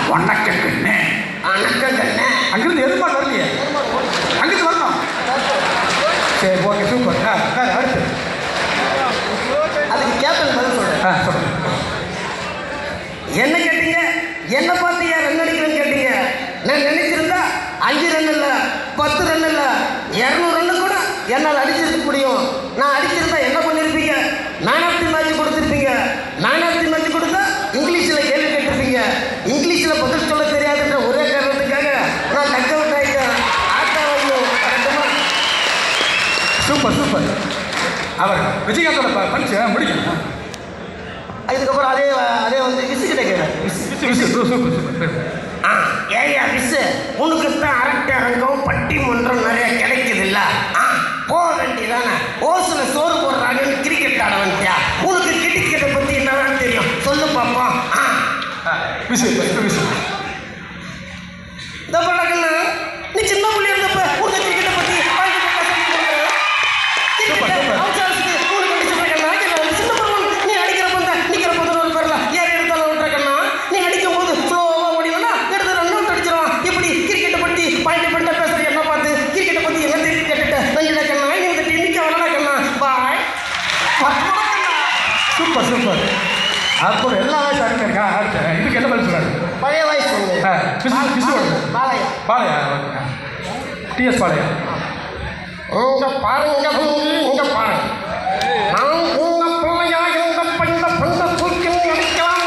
வணக்கம் கண்ணே வணக்கம் கண்ணே அங்கிருந்து எதுமாடு வரலையே அங்கிருந்து வரணும் சரி ஓகே சூப்பர் ஆ ஆ, அடுத்து அதுக்கு கேப்டன் பதில் சொல்றேன் ஆ சொல்லுங்க என்ன கேட்டீங்க என்ன பார்த்து ஏன் ரன் அடிக்கிறேன்னு கேட்டீங்க நான் நினைச்சிருந்தா அஞ்சு ரன் இல்ல பத்து ரன் இல்ல இரநூறு ரன்னு கூட என்னால் அடிச்சிருக்க முடியும் நான் அடிச்சிருந்தா என்ன பண்ணிருப்பீங்க மேன் ஆஃப் தி மேட்ச் கொடுத்துருப்பீங்க மேன் ஆஃப் தி மேட்ச் கொடுத்தா இங்கிலீஷில் கேள்வி கேட்டிருப்பீங்க இங்கிலீஷில் பதில் சொல்ல தெரியாதுன்ற ஒரே காரணத்துக்காக நான் டக் அவுட் ஆகிட்டேன் ஆட்டாவையும் கரெக்டுமா சூப்பர் சூப்பர் அவர் விஜயகாந்தோட ப- பஞ்ச் முடிக்கணும் அதுக்கப்புறம் அதே அதே வந்து விசிக்கிட்ட கேட்டேன் சூப்பர் சூப்பர் சூப்பர் ஆ ஏயா மிஸ் உனக்கு தான் அரட்டை அரங்கம் பட்டிமன்றம் நிறைய கிடைக்குது இல்ல ஆ போக வேண்டியதானே ஓசுல சோறு போடுறாங்கன்னு கிரிக்கெட் ஆட வந்துட்டியா உனக்கு கிரிக்கெட்டை பத்தி என்னதான் தெரியும் சொல்லு பாப்போம் ஆ விசில் விசில் இந்த பழக்கண்ணா நீ சின்ன புள்ளி இருந்தப்ப உனக்கு கிரிக்கெட்டை பத்தி வாழ்க்கை பத்தி சொல்லி கொடுக்குறேன். சூப்பர், கிரிக்கெட்டை சூப்பர். அவசரத்துக்கு உனக்கு அடிச்சு போயிருக்கண்ணா. இது சின்ன பருவம் நீ அடிக்கிற பந்த நிக்கிற பந்த ஒரு பேர்ல யார் எடுத்தாலும் விட்டுறக்கண்ணா நீ அடிக்கும் போது ஸ்லோவா ஓடினா எடுத்து ரன் அவுட் அடிச்சிருவான் இப்படி கிரிக்கெட்டை பத்தி பாயிண்ட் பண்ணிட்ட பேசுற என்ன பார்த்து கிரிக்கெட்டை பத்தி என்ன தெரிஞ்சு கேட்டுட்ட நான் இடக்கண்ணா இந்த டீமுக்கு விளாடக்கண்ணா பாய் சூப்பர் சூப்பர் அப்புறம் எல்லா வயசு அருமையாக இருக்கா அடுத்து இதுக்கு என்ன பதில் சொல்றாரு பழைய வயசு ஆ, பிசு பிசு வருது பாலையா பாளையா ஓகே டிஎஸ் பாளையா இங்க பாருங்க தம்பி, இங்க பாருங்க நான் உங்க பிள்ளையா இந்த பண்ட பண்ட தூக்கி அடிக்கலாம்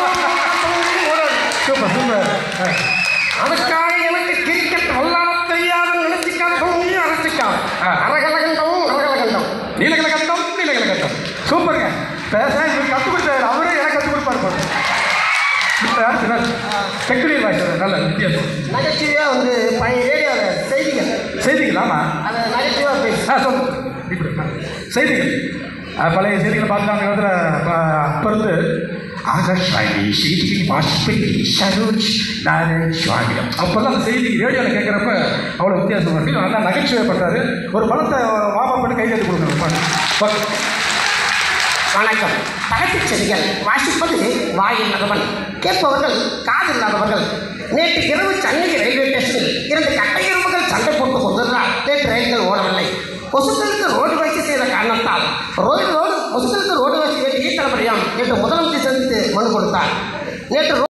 சூப்பர் சூப்பர் ஆ, அதுக்காக எனக்கு கிரிக்கெட் விளையாட தெரியாதுன்னு நினைச்சுக்காத தம்பி அரைச்சிக்காத ஆ. அரகலகண்டம் அரகலகண்டம் நீலகல கட்டம் நீலகல கட்டம் சூப்பருங்க பேச இவர் கற்றுக் கொடுத்தாரு அவரே எனக்கு கற்றுக் கொடுப்பாரு பாரு இப்போ அடுத்து டெக்னிக்கல் வாய்ஸ் நல்ல வித்தியாசம் நகைச்சுவையா வந்து பழைய ரேடியோவில் செய்திகள் செய்திகள் ஆமாம் அதை நகைச்சுவையா பேசு ஆ சொல்லு இப்படி ஆ. செய்திகள் ஆ, பழைய செய்திகளை பார்த்துட்டு அந்த காலத்தில் அப்போ இருந்து ஆகாஷ்வாணி செய்திகள் வாசிப்பதி சரோஜ் நாராயண் சுவாமியம் அப்போல்லாம் அந்த செய்தி ரேடியோவில் கேட்குறப்ப அவ்வளோ வித்தியாசம் இருக்கு நல்லா நகைச்சுவை பண்ணுறாரு ஒரு பணத்தை வாபம் பண்ணி கையெழுத்து கொடுக்கணும் ஓகே வணக்கம் தலைப்புச் செய்திகள் வாசிப்பது வாயில்லாதவன் கேட்பவர்கள் காதில்லாதவர்கள் நேற்று இரவு சென்னை ரயில்வே ஸ்டேஷனில் இரண்டு கட்டை எறும்புகள் சண்டை போட்டுக் கொண்டிருந்தால் நேற்று ரயில்கள் ஓடவில்லை கொசுக்களுக்கு ரோடு வசதி செய்த காரணத்தால் ரோடு ரோடு கொசுக்களுக்கு ரோடு வசதி ஏற்றியே தளபதியாம் நேற்று முதலமைச்சர் சந்தித்து மனு கொடுத்தார் நேற்று